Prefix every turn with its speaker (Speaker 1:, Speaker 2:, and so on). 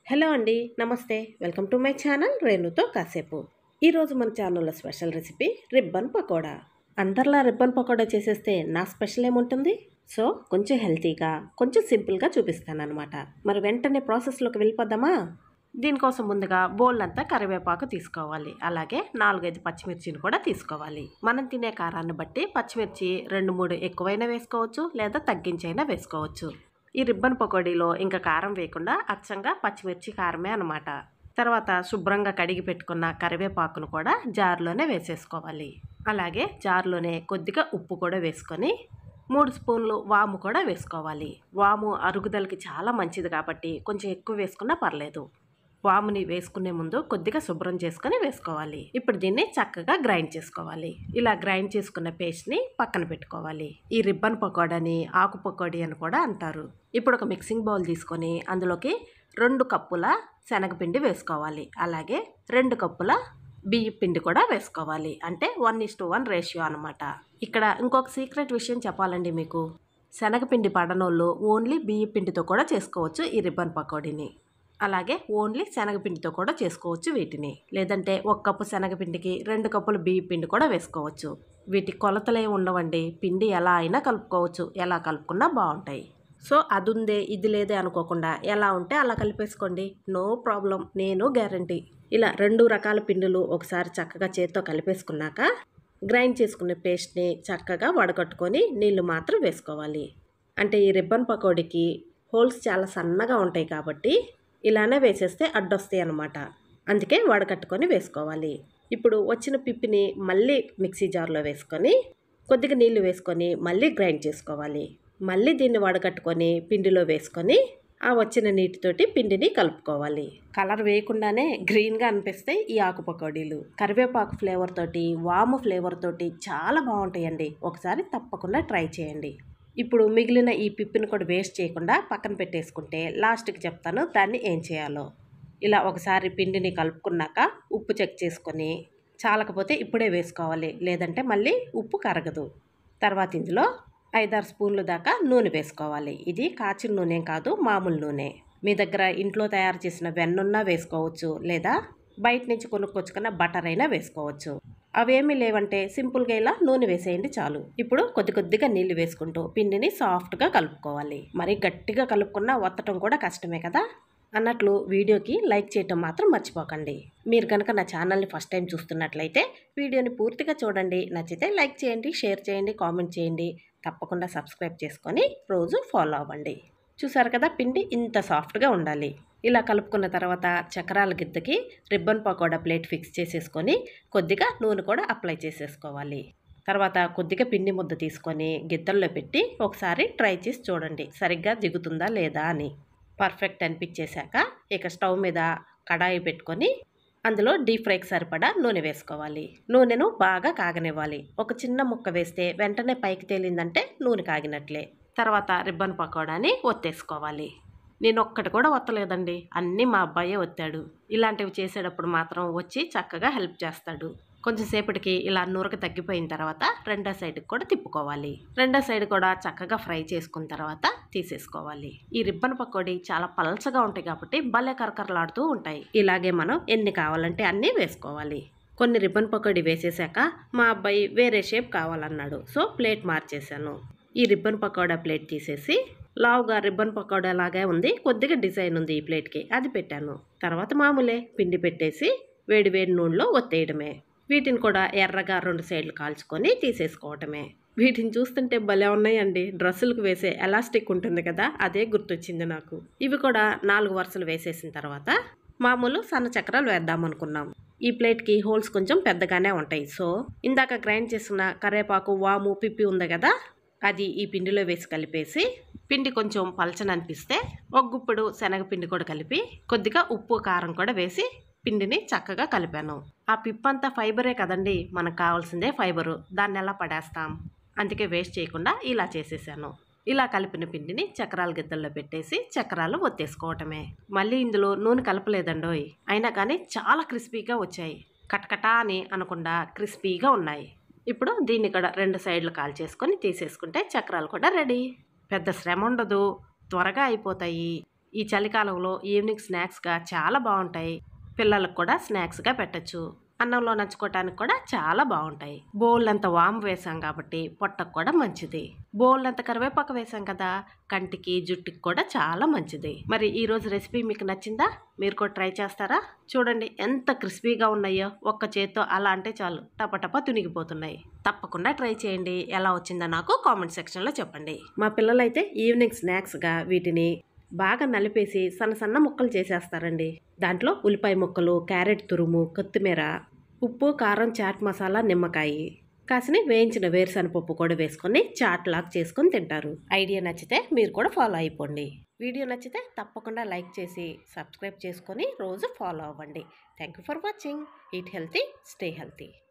Speaker 1: hello అండి నమస్తే welcome to my channel రేణుతో కాసేపు ఈరోజు మన ఛానల్లో స్పెషల్ రెసిపీ రిబ్బన్ పకోడా అందరిలా రిబ్బన్ పకోడా చేసేస్తే నా స్పెషల్ ఏముంటుంది సో కొంచెం హెల్తీగా కొంచెం సింపుల్గా చూపిస్తానన్నమాట మరి వెంటనే ప్రాసెస్లోకి వెళ్ళిపోదామా దీనికోసం ముందుగా బౌల్ అంతా కరివేపాకు తీసుకోవాలి అలాగే నాలుగైదు పచ్చిమిర్చిని కూడా తీసుకోవాలి మనం తినే కారాన్ని బట్టి పచ్చిమిర్చి రెండు మూడు ఎక్కువైనా వేసుకోవచ్చు లేదా తగ్గించైనా వేసుకోవచ్చు ఈ రిబ్బన్ పకోడీలో ఇంకా కారం వేయకుండా అచ్చంగా పచ్చిమిర్చి కారమే అనమాట తర్వాత శుభ్రంగా కడిగి పెట్టుకున్న కరివేపాకును కూడా జార్లోనే వేసేసుకోవాలి అలాగే జార్లోనే కొద్దిగా ఉప్పు కూడా వేసుకొని మూడు స్పూన్లు వాము కూడా వేసుకోవాలి వాము అరుగుదలకి చాలా మంచిది కాబట్టి కొంచెం ఎక్కువ వేసుకున్నా పర్లేదు వాముని వేసుకునే ముందు కొద్దిగా శుభ్రం చేసుకొని వేసుకోవాలి ఇప్పుడు దీన్ని చక్కగా గ్రైండ్ చేసుకోవాలి ఇలా గ్రైండ్ చేసుకున్న పేస్ట్ని పక్కన పెట్టుకోవాలి ఈ రిబ్బన్ పకోడాని ఆకు పకోడీ అని కూడా అంటారు ఇప్పుడు ఒక మిక్సింగ్ బౌల్ తీసుకొని అందులోకి రెండు కప్పుల శనగపిండి వేసుకోవాలి అలాగే రెండు కప్పుల బియ్య పిండి కూడా వేసుకోవాలి అంటే one is to one ratio అనమాట ఇక్కడ ఇంకొక సీక్రెట్ విషయం చెప్పాలండి మీకు శనగపిండి పడనోళ్ళు ఓన్లీ బియ్య పిండితో కూడా చేసుకోవచ్చు ఈ రిబ్బన్ పకోడీని అలాగే ఓన్లీ శనగపిండితో కూడా చేసుకోవచ్చు వీటిని లేదంటే ఒక కప్పు శనగపిండికి రెండు కప్పులు బియ్య పిండి కూడా వేసుకోవచ్చు వీటి కొలతలే ఉండవండి పిండి ఎలా అయినా కలుపుకోవచ్చు ఎలా కలుపుకున్నా బాగుంటాయి సో అది ఉందే ఇది లేదే అనుకోకుండా ఎలా ఉంటే అలా కలిపేసుకోండి నో ప్రాబ్లం నేను గ్యారంటీ ఇలా రెండు రకాల పిండిలు ఒకసారి చక్కగా చేత్తో కలిపేసుకున్నాక గ్రైండ్ చేసుకున్న పేస్ట్ని చక్కగా వడగట్టుకొని నీళ్లు మాత్రం వేసుకోవాలి అంటే ఈ రిబ్బన్ పకోడీకి హోల్స్ చాలా సన్నగా ఉంటాయి కాబట్టి ఇలానే వేసేస్తే అడ్డొస్తాయి అన్నమాట అందుకే వడకట్టుకొని వేసుకోవాలి ఇప్పుడు వచ్చిన పిప్పిని మళ్ళీ మిక్సీ జార్లో వేసుకొని కొద్దిగా నీళ్లు వేసుకొని మళ్ళీ గ్రైండ్ చేసుకోవాలి మళ్ళీ దీన్ని వడకట్టుకొని పిండిలో వేసుకొని ఆ వచ్చిన నీటితోటి పిండిని కలుపుకోవాలి కలర్ వేయకుండానే గ్రీన్గా అనిపిస్తాయి ఈ ఆకు పకోడీలు కరివేపాకు ఫ్లేవర్ తోటి వాము ఫ్లేవర్ తోటి చాలా బాగుంటాయండి ఒకసారి తప్పకుండా ట్రై చేయండి ఇప్పుడు మిగిలిన ఈ పిప్పిని కూడా వేస్ట్ చేయకుండా పక్కన పెట్టేసుకుంటే లాస్ట్కి చెప్తాను దాన్ని ఏం చేయాలో ఇలా ఒకసారి పిండిని కలుపుకున్నాక ఉప్పు చెక్ చేసుకొని చాలకపోతే ఇప్పుడే వేసుకోవాలి లేదంటే మళ్ళీ ఉప్పు కరగదు తర్వాత ఇందులో ఐదారు స్పూన్లు దాకా నూనె వేసుకోవాలి ఇది కాచిన నూనె కాదు మామూలు నూనె మీ దగ్గర ఇంట్లో తయారు చేసిన వెన్నున్నా వేసుకోవచ్చు లేదా బయట నుంచి కొనుక్కొచ్చుకున్న బటర్ అయినా వేసుకోవచ్చు అవేమీ లేవంటే సింపుల్గా ఇలా నూనె వేసేయండి చాలు ఇప్పుడు కొద్ది కొద్దిగా నీళ్లు వేసుకుంటూ పిండిని సాఫ్ట్గా కలుపుకోవాలి మరి గట్టిగా కలుపుకున్నా ఒత్తటం కూడా కష్టమే కదా అన్నట్లు వీడియోకి లైక్ చేయటం మాత్రం మర్చిపోకండి మీరు కనుక నా ఛానల్ని ఫస్ట్ టైం చూస్తున్నట్లయితే వీడియోని పూర్తిగా చూడండి నచ్చితే లైక్ చేయండి షేర్ చేయండి కామెంట్ చేయండి తప్పకుండా సబ్స్క్రైబ్ చేసుకొని రోజు ఫాలో అవ్వండి చూసారు కదా పిండి ఇంత సాఫ్ట్గా ఉండాలి ఇలా కలుపుకున్న తర్వాత చక్రాల గిద్దకి రిబ్బన్ పకోడా ప్లేట్ ఫిక్స్ చేసేసుకొని కొద్దిగా నూనె కూడా అప్లై చేసేసుకోవాలి తర్వాత కొద్దిగా పిండి ముద్ద తీసుకొని గిద్దల్లో పెట్టి ఒకసారి ట్రై చేసి చూడండి సరిగ్గా దిగుతుందా లేదా అని పర్ఫెక్ట్ అనిపించేశాక ఇక స్టవ్ మీద కడాయి పెట్టుకొని అందులో డీప్ ఫ్రైకి సరిపడా నూనె వేసుకోవాలి నూనెను బాగా కాగనివ్వాలి ఒక చిన్న ముక్క వేస్తే వెంటనే పైకి తేలిందంటే నూనె కాగినట్లే తర్వాత రిబ్బన్ పకోడాని ఒత్తేసుకోవాలి నేను ఒక్కటి కూడా ఒత్తలేదండి అన్నీ మా అబ్బాయే ఒత్తాడు ఇలాంటివి చేసేటప్పుడు మాత్రం వచ్చి చక్కగా హెల్ప్ చేస్తాడు కొంచెం సేపటికి ఇలా నూరక తగ్గిపోయిన తర్వాత రెండో సైడ్కి కూడా తిప్పుకోవాలి రెండో సైడ్ కూడా చక్కగా ఫ్రై చేసుకున్న తర్వాత తీసేసుకోవాలి ఈ రిబ్బన్ పకోడీ చాలా పల్చగా ఉంటాయి కాబట్టి భలే కరకరలాడుతూ ఉంటాయి ఇలాగే మనం ఎన్ని కావాలంటే అన్నీ వేసుకోవాలి కొన్ని రిబ్బన్ పకోడీ వేసేసాక మా అబ్బాయి వేరే షేప్ కావాలన్నాడు సో ప్లేట్ మార్చేశాను ఈ రిబ్బన్ పకోడా ప్లేట్ తీసేసి లావుగా రిబ్బన్ పకోడా లాగే ఉంది కొద్దిగా డిజైన్ ఉంది ఈ ప్లేట్కి అది పెట్టాను తర్వాత మామూలే పిండి పెట్టేసి వేడి వేడి నూనెలో ఒత్తేయడమే వీటిని కూడా ఎర్రగా రెండు సైడ్లు కాల్చుకొని తీసేసుకోవటమే వీటిని చూస్తుంటే భలే ఉన్నాయండి డ్రెస్సులకు వేసే ఎలాస్టిక్ ఉంటుంది కదా అదే గుర్తొచ్చింది నాకు ఇవి కూడా నాలుగు వరుసలు వేసేసిన తర్వాత మామూలు సన్న చక్రాలు వేద్దాం అనుకున్నాం ఈ ప్లేట్కి హోల్స్ కొంచెం పెద్దగానే ఉంటాయి సో ఇందాక గ్రైండ్ చేసిన కరేపాకు వాము పిప్పి ఉంది కదా అది ఈ పిండిలో వేసి కలిపేసి పిండి కొంచెం పలచని అనిపిస్తే ఒక గుప్పుడు శనగపిండి కూడా కలిపి కొద్దిగా ఉప్పు కారం కూడా వేసి పిండిని చక్కగా కలిపాను ఆ పిప్పంతా ఫైబరే కదండి మనకు కావాల్సిందే ఫైబరు దాన్ని ఎలా పడేస్తాం అందుకే వేస్ట్ చేయకుండా ఇలా చేసేసాను ఇలా కలిపిన పిండిని చక్రాల గిద్దల్లో పెట్టేసి చక్రాలు ఒత్తేసుకోవటమే మళ్ళీ ఇందులో నూనె కలపలేదండోయ్ అయినా కానీ చాలా క్రిస్పీగా వచ్చాయి కటకటా అని అనకుండా క్రిస్పీగా ఉన్నాయి ఇప్పుడు దీన్ని కూడా రెండు సైడ్లు కాల్ చేసుకొని తీసేసుకుంటే చక్రాలు కూడా రెడీ పెద్ద శ్రమ ఉండదు త్వరగా అయిపోతాయి ఈ చలికాలంలో ఈవినింగ్ స్నాక్స్గా చాలా బాగుంటాయి పిల్లలకు కూడా స్నాక్స్గా పెట్టచ్చు అన్నంలో నంచుకోవటానికి కూడా చాలా బాగుంటాయి బౌల్ అంత వాము వేసాం కాబట్టి పొట్టకు కూడా మంచిది బౌల్ అంత కరివేపాకు వేసాం కదా కంటికి జుట్టుకి కూడా చాలా మంచిది మరి ఈ రోజు రెసిపీ మీకు నచ్చిందా మీరు కూడా ట్రై చేస్తారా చూడండి ఎంత క్రిస్పీగా ఉన్నాయో ఒక్క చేత్తో అలా అంటే చాలు టపటప తునిగిపోతున్నాయి తప్పకుండా ట్రై చేయండి ఎలా వచ్చిందో నాకు కామెంట్ సెక్షన్లో చెప్పండి మా పిల్లలైతే ఈవినింగ్ స్నాక్స్గా వీటిని బాగా నలిపేసి సన్న సన్న ముక్కలు చేసేస్తారండి దాంట్లో ఉల్లిపాయ ముక్కలు క్యారెట్ తురుము కొత్తిమీర ఉప్పు కారం చాట్ మసాలా నిమ్మకాయ కాసిని వేయించిన వేరుశనగపప్పు కూడా వేసుకొని చాట్ లాగా చేసుకొని తింటారు ఐడియా నచ్చితే మీరు కూడా ఫాలో అయిపోండి వీడియో నచ్చితే తప్పకుండా లైక్ చేసి సబ్స్క్రైబ్ చేసుకొని రోజు ఫాలో అవ్వండి thank you for watching eat healthy stay healthy